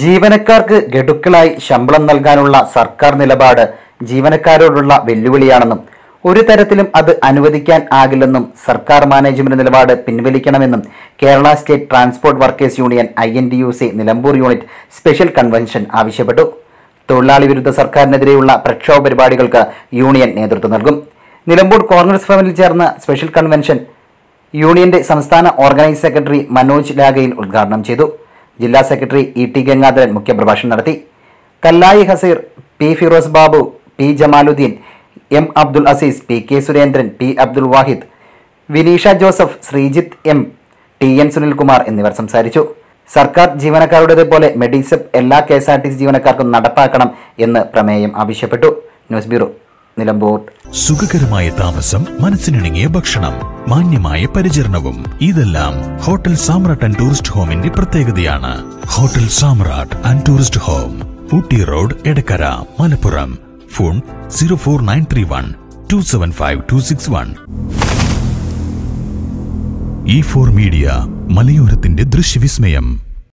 ജീവനക്കാർക്ക് ഗഡുക്കളായി ശമ്പളം നൽകാനുള്ള സർക്കാർ നിലപാട് ജീവനക്കാരോടുള്ള വെല്ലുവിളിയാണെന്നും ഒരു തരത്തിലും അത് അനുവദിക്കാൻ ആകില്ലെന്നും സർക്കാർ മാനേജ്മെന്റ് നിലപാട് പിൻവലിക്കണമെന്നും Kerala state transport workers union I N D U C Nilambur unit special convention ആവശ്യപ്പെട്ടു തൊഴിലാളി വിരുദ്ധ സർക്കാരിനെതിരെയുള്ള പ്രക്ഷോഭ പരിപാടികൾക്ക് യൂണിയൻ നേതൃത്വം നൽകും നിലമ്പൂർ കോൺഗ്രസ് ഭവനിൽ ചേർന്ന സ്പെഷ്യൽ കൺവെൻഷൻ യൂണിയന്റെ സംസ്ഥാന ഓർഗനൈസ് സെക്രട്ടറി മനോജ് ലാഗയിൽ ഉദ്ഘാടനം ചെയ്തു ജില്ലാ സെക്രട്ടറി ഇ ടി ഗംഗാധരൻ മുഖ്യപ്രഭാഷണം നടത്തി Kallayi Haseer P Firoz Babu P Jamaluddin M Abdul Azeez P K Surendran P Abdul Vahid Vineesha Joseph Sreejith M T N Sunilkumar എന്നിവർ സംസാരിച്ചു സർക്കാർ ജീവനക്കാരുടേതുപോലെ മെഡിസെപ്പ് എല്ലാ K S R T C ജീവനക്കാർക്കും നടപ്പാക്കണം എന്ന് പ്രമേയം ആവശ്യപ്പെട്ടു ന്യൂസ് ബ്യൂറോ നിലമ്പൂർ സുഖകരമായ താമസം മനസ്സിനിണങ്ങിയ ഭക്ഷണം മാന്യമായ പരിചരണവും ഇതെല്ലാം ഹോട്ടൽ സാമ്രാട്ട് ആൻഡ് ടൂറിസ്റ്റ് ഹോമിന്റെ പ്രത്യേകതയാണ് hotel Samrat and tourist home Ooty road Edakkara Malappuram phone zero four nine three one two seven five two six one E four media മലയോരത്തിന്റെ ദൃശ്യവിസ്മയം